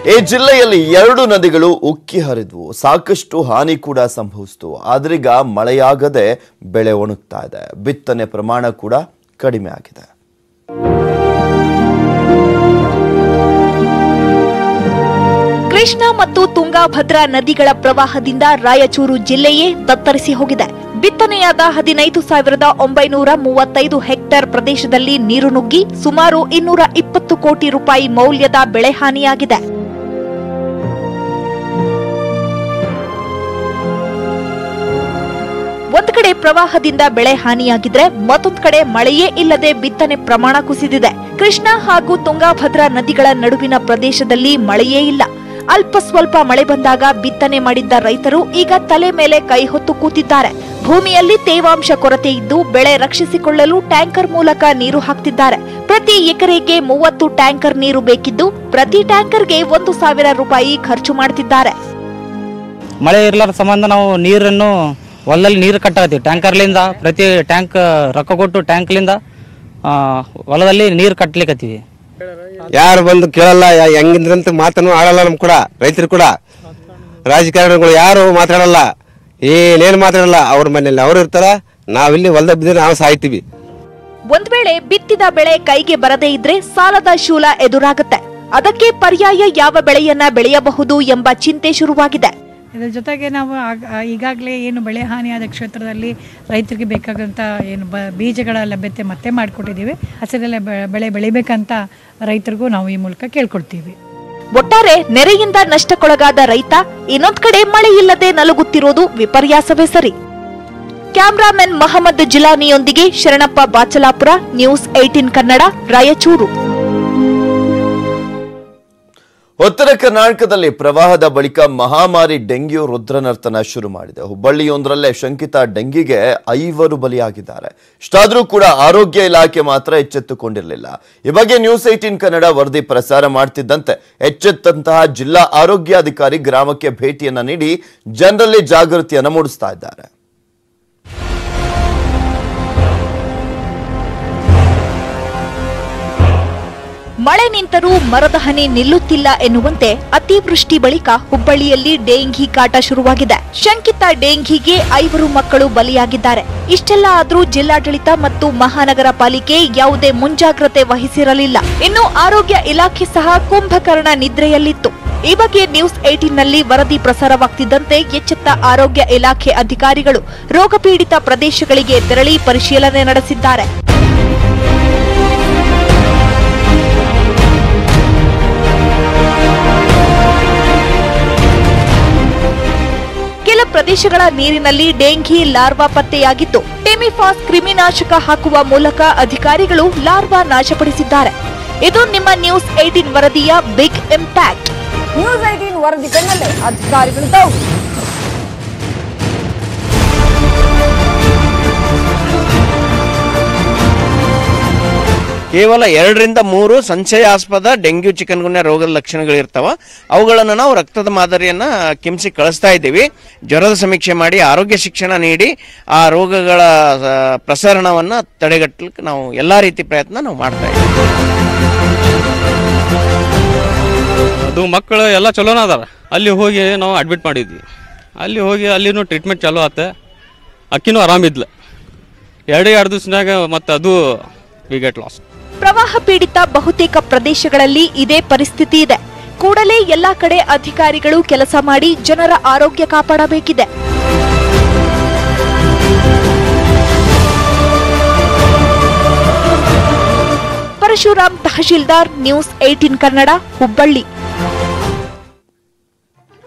ಈ ಜಿಲ್ಲೆಯಲ್ಲಿ ಎರಡು ನದಿಗಳು ಉಕ್ಕಿ ಹರಿದ್ವು ಸಾಕಷ್ಟು ಹಾನಿ ಕೂಡ ಸಂಭವಿಸಿತು ಆದ್ರೀಗ ಮಳೆಯಾಗದೆ ಬೆಳೆ ಒಣಗ್ತಾ ಇದೆ ಬಿತ್ತನೆ ಪ್ರಮಾಣ ಕೂಡ ಕಡಿಮೆ ಆಗಿದೆ ಕೃಷ್ಣ ಮತ್ತು ತುಂಗಾಭದ್ರಾ ನದಿಗಳ ಪ್ರವಾಹದಿಂದ ರಾಯಚೂರು ಜಿಲ್ಲೆಯೇ ತತ್ತರಿಸಿ ಹೋಗಿದೆ ಬಿತ್ತನೆಯಾದ ಹದಿನೈದು ಸಾವಿರದ ಒಂಬೈನೂರ ಮೂವತ್ತೈದು ಹೆಕ್ಟೇರ್ ಪ್ರದೇಶದಲ್ಲಿ ನೀರು ನುಗ್ಗಿ ಸುಮಾರು ಇನ್ನೂರ ಇಪ್ಪತ್ತು ಕೋಟಿ ರೂಪಾಯಿ ಮೌಲ್ಯದ ಬೆಳೆ ಹಾನಿಯಾಗಿದೆ ಒಂದ್ ಕಡೆ ಪ್ರವಾಹದಿಂದ ಬೆಳೆ ಹಾನಿಯಾಗಿದ್ರೆ ಮತ್ತೊಂದ್ ಕಡೆ ಮಳೆಯೇ ಇಲ್ಲದೆ ಬಿತ್ತನೆ ಪ್ರಮಾಣ ಕುಸಿದಿದೆ ಕೃಷ್ಣ ಹಾಗೂ ತುಂಗಾಭದ್ರಾ ನದಿಗಳ ನಡುವಿನ ಪ್ರದೇಶದಲ್ಲಿ ಮಳೆಯೇ ಇಲ್ಲ ಅಲ್ಪ ಸ್ವಲ್ಪ ಮಳೆ ಬಂದಾಗ ಬಿತ್ತನೆ ಮಾಡಿದ್ದ ರೈತರು ಈಗ ತಲೆ ಮೇಲೆ ಕೈ ಹೊತ್ತು ಕೂತಿದ್ದಾರೆ ಭೂಮಿಯಲ್ಲಿ ತೇವಾಂಶ ಕೊರತೆ ಇದ್ದು ಬೆಳೆ ರಕ್ಷಿಸಿಕೊಳ್ಳಲು ಟ್ಯಾಂಕರ್ ಮೂಲಕ ನೀರು ಹಾಕ್ತಿದ್ದಾರೆ ಪ್ರತಿ ಎಕರೆಗೆ ಮೂವತ್ತು ಟ್ಯಾಂಕರ್ ನೀರು ಬೇಕಿದ್ದು ಪ್ರತಿ ಟ್ಯಾಂಕರ್ಗೆ ಒಂದು ಸಾವಿರ ರೂಪಾಯಿ ಖರ್ಚು ಮಾಡ್ತಿದ್ದಾರೆ ಮಳೆ ಇರ್ಲಾರ ಸಂಬಂಧ ನಾವು ನೀರನ್ನು ಹೊಲದಲ್ಲಿ ನೀರು ಕಟ್ಟಾಕತ್ತೀವಿ ಟ್ಯಾಂಕರ್ಲಿಂದ ಪ್ರತಿ ಟ್ಯಾಂಕ್ ರೊಕ್ಕ ಕೊಟ್ಟು ಟ್ಯಾಂಕ್ಲಿಂದ ಆ, ಹೊಲದಲ್ಲಿ ನೀರು ಕಟ್ಲಿಕತ್ತೀವಿ ಯಾರು ಬಂದು ಕೇಳಲ್ಲ ಯಾ- ಹೆಂಗಿದ್ರಂತ ಮಾತನ್ನು ಆಡಲ್ಲ ನಮ್ ಕೂಡ ರೈತರು ಕೂಡ ರಾಜಕಾರಣಿಗಳು ಯಾರು ಮಾತಾಡಲ್ಲ ಏನೇನು ಮಾತಾಡಲ್ಲ ಅವ್ರ ಮನೇಲಿ ಅವ್ರು ಇರ್ತಾರ ನಾವಿಲ್ಲಿ ಹೊಲ್ದಾಗ ಬಿದ್ದರೆ ನಾವು ಸಾಯ್ತೀವಿ ಒಂದ್ ವೇಳೆ ಬಿತ್ತಿದ ಬೆಳೆ ಕೈಗೆ ಬರದೇ ಇದ್ರೆ ಸಾಲದ ಶೂಲ ಎದುರಾಗುತ್ತೆ ಅದಕ್ಕೆ ಪರ್ಯಾಯ ಯಾವ ಬೆಳೆಯನ್ನ ಬೆಳೆಯಬಹುದು ಎಂಬ ಚಿಂತೆ ಶುರುವಾಗಿದೆ ಇದರ ಜೊತೆಗೆ ನಾವು ಈಗಾಗಲೇ ಏನು ಬೆಳೆ ಹಾನಿಯಾದ ಕ್ಷೇತ್ರದಲ್ಲಿ ರೈತರಿಗೆ ಬೇಕಾದಂಥ ಏನು ಬ ಬೀಜಗಳ ಲಭ್ಯತೆ ಮತ್ತೆ ಮಾಡಿಕೊಟ್ಟಿದ್ದೀವಿ ಹಸಿರೆಲೆ ಬೆ- ಬೆಳೆ ಬೆಳಿಬೇಕಂತ ರೈತರಿಗೂ ನಾವು ಈ ಮೂಲಕ ಕೇಳ್ಕೊಳ್ತೀವಿ ಒಟ್ಟಾರೆ ನೆರೆಯಿಂದ ನಷ್ಟಕ್ಕೊಳಗಾದ ರೈತ ಇನ್ನೊಂದ್ ಕಡೆ ಮಳೆ ಇಲ್ಲದೆ ನಲುಗುತ್ತಿರೋದು ವಿಪರ್ಯಾಸವೇ ಸರಿ ಕ್ಯಾಮ್ರಾಮನ್ ಮಹಮ್ಮದ್ ಜಿಲಾನಿಯೊಂದಿಗೆ ಶರಣಪ್ಪ ಬಾಚಲಾಪುರ ನ್ಯೂಸ್ ಏಟೀನ್ ಕನ್ನಡ ರಾಯಚೂರು ಉತ್ತರ ಕರ್ನಾಟಕದಲ್ಲಿ ಪ್ರವಾಹದ ಬಳಿಕ ಮಹಾಮಾರಿ ಡೆಂಗ್ಯೂ ರುದ್ರನರ್ತನ ಶುರು ಮಾಡಿದೆ ಹುಬ್ಬಳ್ಳಿಯೊಂದರಲ್ಲೇ ಶಂಕಿತ ಡೆಂಗಿಗೆ ಐವರು ಬಲಿಯಾಗಿದ್ದಾರೆ ಇಷ್ಟಾದರೂ ಕೂಡ ಆರೋಗ್ಯ ಇಲಾಖೆ ಮಾತ್ರ ಎಚ್ಚೆತ್ತುಕೊಂಡಿರಲಿಲ್ಲ ಈ ಬಗ್ಗೆ ನ್ಯೂಸ್ ಏಟೀನ್ ಕನ್ನಡ ವರದಿ ಪ್ರಸಾರ ಮಾಡ್ತಿದ್ದಂತೆ ಎಚ್ಚೆತ್ತಂತಹ ಜಿಲ್ಲಾ ಆರೋಗ್ಯಾಧಿಕಾರಿ ಗ್ರಾಮಕ್ಕೆ ಭೇಟಿಯನ್ನ ನೀಡಿ ಜನರಲ್ಲಿ ಜಾಗೃತಿಯನ್ನ ಮೂಡಿಸ್ತಾ ಇದ್ದಾರೆ ಮಳೆ ನಿಂತರೂ ಮರದ ಹನಿ ನಿಲ್ಲುತ್ತಿಲ್ಲ ಎನ್ನುವಂತೆ ಅತಿವೃಷ್ಟಿ ಬಳಿಕ ಹುಬ್ಬಳ್ಳಿಯಲ್ಲಿ ಡೆಂಘಿ ಕಾಟ ಶುರುವಾಗಿದೆ ಶಂಕಿತ ಡೆಂಘಿಗೆ ಐವರು ಮಕ್ಕಳು ಬಲಿಯಾಗಿದ್ದಾರೆ ಇಷ್ಟೆಲ್ಲ ಆದ್ರೂ ಜಿಲ್ಲಾಡಳಿತ ಮತ್ತು ಮಹಾನಗರ ಪಾಲಿಕೆ ಯಾವುದೇ ಮುಂಜಾಗ್ರತೆ ವಹಿಸಿರಲಿಲ್ಲ ಇನ್ನು ಆರೋಗ್ಯ ಇಲಾಖೆ ಸಹ ಕುಂಭಕರ್ಣ ನಿದ್ರೆಯಲ್ಲಿತ್ತು ಈ ಬಗ್ಗೆ ನ್ಯೂಸ್ ಏಟೀನ್ನಲ್ಲಿ ವರದಿ ಪ್ರಸಾರವಾಗ್ತಿದ್ದಂತೆ ಎಚ್ಚೆತ್ತ ಆರೋಗ್ಯ ಇಲಾಖೆ ಅಧಿಕಾರಿಗಳು ರೋಗಪೀಡಿತ ಪ್ರದೇಶಗಳಿಗೆ ತೆರಳಿ ಪರಿಶೀಲನೆ ನಡೆಸಿದ್ದಾರೆ ಕೆಲ ಪ್ರದೇಶಗಳ ನೀರಿನಲ್ಲಿ ಡೆಂಘಿ ಲಾರ್ವಾ ಪತ್ತೆಯಾಗಿದ್ದು ಟೆಮಿಫಾಸ್ ಕ್ರಿಮಿನಾಶಕ ಹಾಕುವ ಮೂಲಕ ಅಧಿಕಾರಿಗಳು ಲಾರ್ವಾ ನಾಶಪಡಿಸಿದ್ದಾರೆ ಇದು ನಿಮ್ಮ ನ್ಯೂಸ್ ಏಟೀನ್ ವರದಿಯ ಬಿಗ್ ಇಂಪ್ಯಾಕ್ಟ್ ನ್ಯೂಸ್ ಐಟೀನ್ ವರದಿ ಬೆನ್ನಲ್ಲೇ ಅಧಿಕಾರಿಗಳು ದೌಡು ಕೇವಲ ಎರಡರಿಂದ ಮೂರು ಸಂಶಯಾಸ್ಪದ ಡೆಂಗ್ಯೂ ಚಿಕನ್ಗುನ್ಯಾ ರೋಗದ ಲಕ್ಷಣಗಳಿರ್ತಾವ ಅವುಗಳನ್ನು ನಾವು ರಕ್ತದ ಮಾದರಿಯನ್ನ ಕಿಮ್ಸಿ ಕಳಿಸ್ತಾ ಇದ್ದೀವಿ ಜ್ವರದ ಸಮೀಕ್ಷೆ ಮಾಡಿ ಆರೋಗ್ಯ ಶಿಕ್ಷಣ ನೀಡಿ ಆ ರೋಗಗಳ ಆ, ಪ್ರಸರಣವನ್ನ ತಡೆಗಟ್ಟಲಿಕ್ಕೆ ನಾವು ಎಲ್ಲಾ ರೀತಿ ಪ್ರಯತ್ನ ನಾವು ಮಾಡ್ತಾ ಇದ್ದೀವಿ ಅದು ಮಕ್ಕಳು ಎಲ್ಲ ಚಲೋನ ಅದಾರ ಅಲ್ಲಿ ಹೋಗಿ ನಾವು ಅಡ್ಮಿಟ್ ಮಾಡಿದ್ವಿ ಅಲ್ಲಿ ಹೋಗಿ ಅಲ್ಲಿನೂ ಟ್ರೀಟ್ಮೆಂಟ್ ಚಲೋ ಆತ ಅಕ್ಕಿನೂ ಆರಾಮಿದ್ಲ ಎರಡೇ ಎರಡು ದಿವ್ಸನಾಗ ಮತ್ತು ಅದು ವಿ ಗೆಟ್ ಲಾಸ್ ಪ್ರವಾಹ ಪೀಡಿತ ಬಹುತೇಕ ಪ್ರದೇಶಗಳಲ್ಲಿ ಇದೇ ಪರಿಸ್ಥಿತಿ ಇದೆ ಕೂಡಲೇ ಎಲ್ಲಾ ಕಡೆ ಅಧಿಕಾರಿಗಳು ಕೆಲಸ ಮಾಡಿ ಜನರ ಆರೋಗ್ಯ ಕಾಪಾಡಬೇಕಿದೆ ಪರಶುರಾಮ್ ತಹಶೀಲ್ದಾರ್ ನ್ಯೂಸ್ ಏಟೀನ್ ಕನ್ನಡ ಹುಬ್ಬಳ್ಳಿ